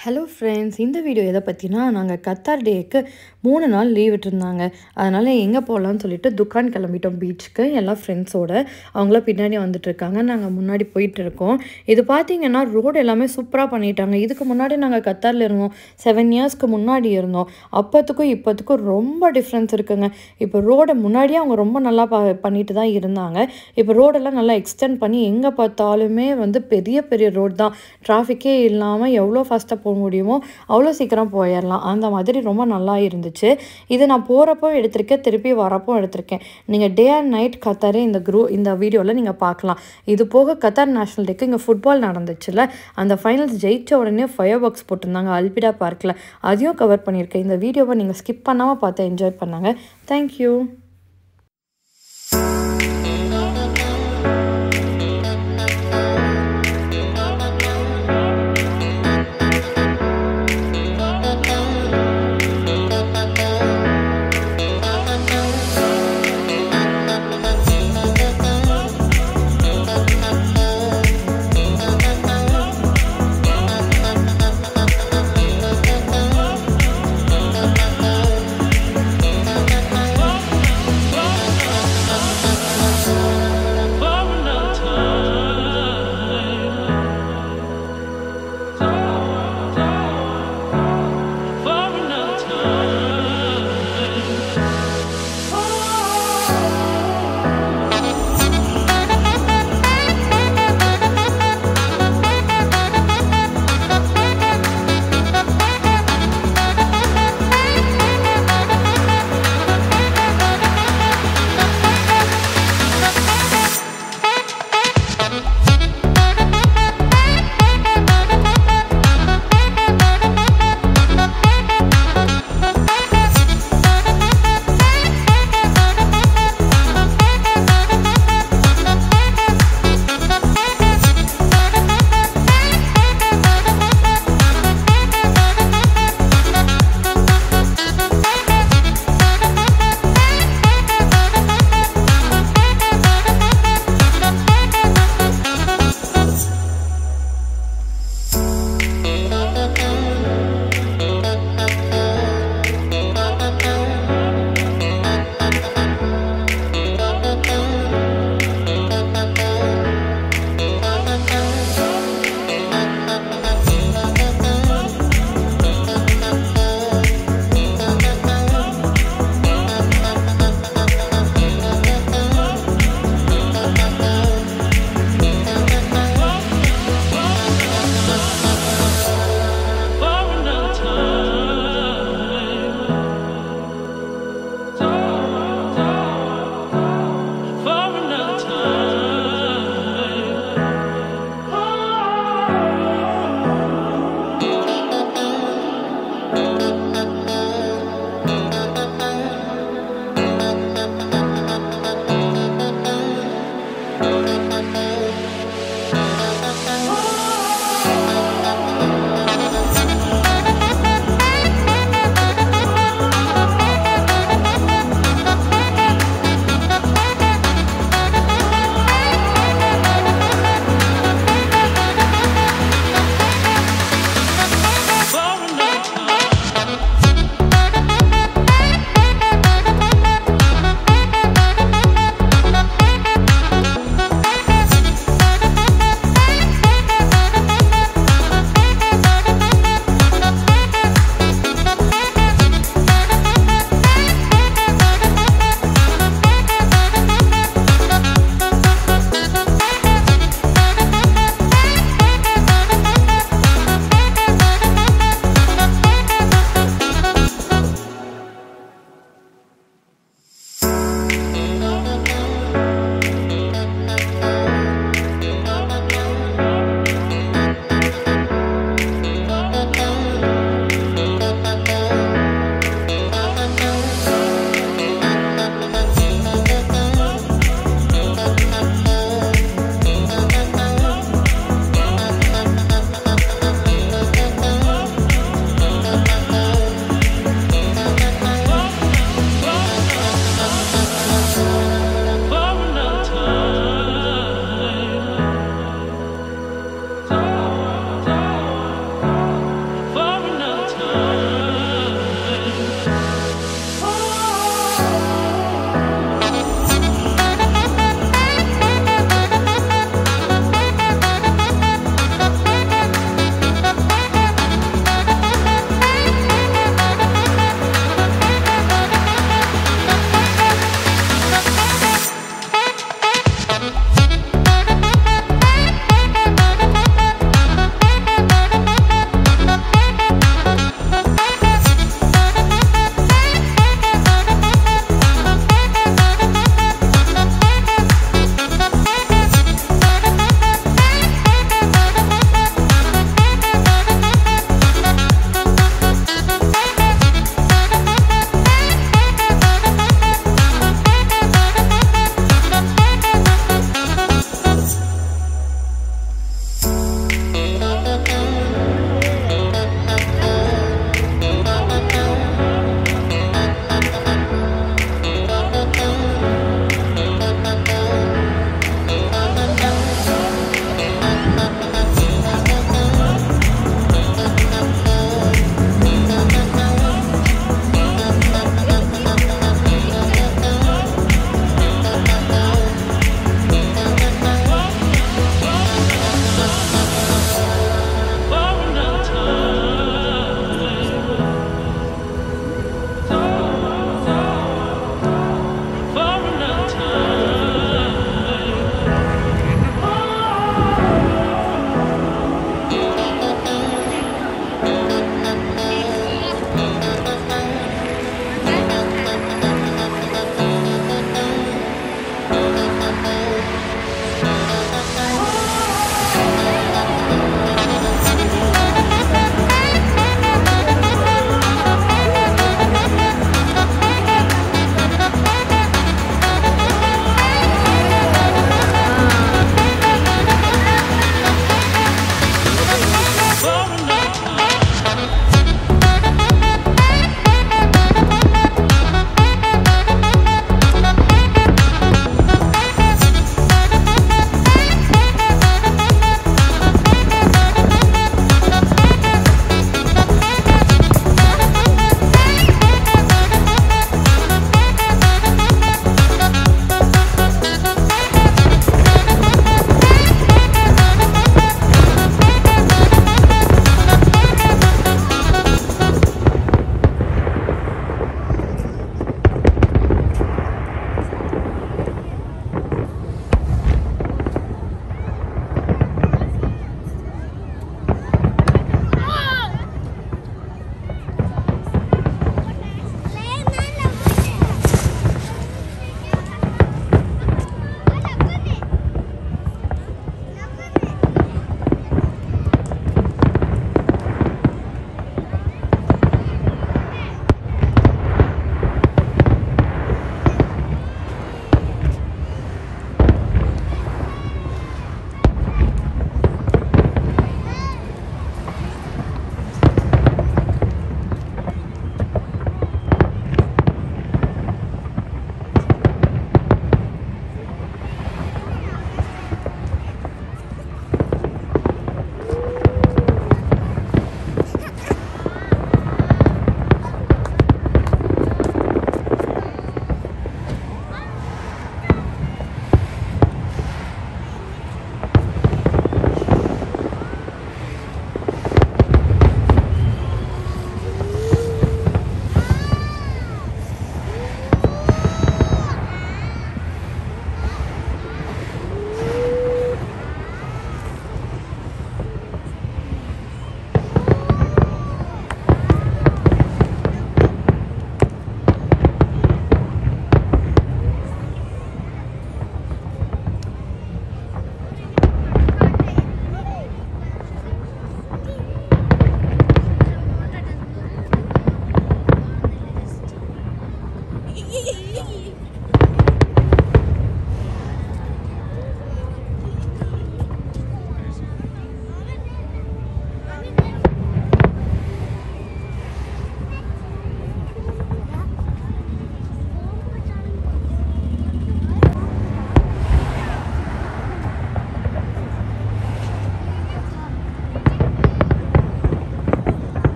hello friends இந்த video எதை பற்றினா நாங்கள் கத்தார் டேக்கு மூணு நாள் லீவ் விட்டுருந்தாங்க அதனால் எங்கே போகலான்னு சொல்லிட்டு துக்கான் கிளம்பிட்டோம் பீச்சுக்கு எல்லாம் ஃப்ரெண்ட்ஸோட அவங்களாம் பின்னாடி வந்துட்டு இருக்காங்க நாங்கள் முன்னாடி போயிட்டு இருக்கோம் இது பார்த்தீங்கன்னா ரோடு எல்லாமே சூப்பராக பண்ணிட்டாங்க இதுக்கு முன்னாடி நாங்கள் கத்தாரில் இருந்தோம் செவன் இயர்ஸ்க்கு முன்னாடி இருந்தோம் அப்போத்துக்கும் இப்போத்துக்கும் ரொம்ப டிஃப்ரென்ஸ் இருக்குங்க இப்போ ரோடை முன்னாடியே அவங்க ரொம்ப நல்லா ப பண்ணிட்டு தான் இருந்தாங்க இப்போ ரோடெல்லாம் நல்லா எக்ஸ்டெண்ட் பண்ணி எங்கே பார்த்தாலுமே வந்து பெரிய பெரிய ரோடு தான் டிராஃபிக்கே இல்லாமல் எவ்வளோ ஃபாஸ்ட்டாக போக முடியுமோ அவ்வளோ சீக்கிரம் போயிடலாம் அந்த மாதிரி ரொம்ப நல்லா இருந்துச்சு இது நான் போகிறப்போ எடுத்திருக்கேன் திருப்பி வரப்போ எடுத்திருக்கேன் நீங்கள் டே அண்ட் நைட் கத்தாரே இந்த குரூ இந்த வீடியோவில் நீங்கள் பார்க்கலாம் இது போக கத்தார் நேஷனல் டேக்கு இங்கே ஃபுட்பால் நடந்துச்சுல அந்த ஃபைனல்ஸ் ஜெயிச்ச உடனே ஃபயர் ஒர்க்ஸ் போட்டிருந்தாங்க அல்பிடா பார்க்கில் அதையும் கவர் பண்ணியிருக்கேன் இந்த வீடியோவை நீங்கள் ஸ்கிப் பண்ணாமல் பார்த்து என்ஜாய் பண்ணாங்க தேங்க்யூ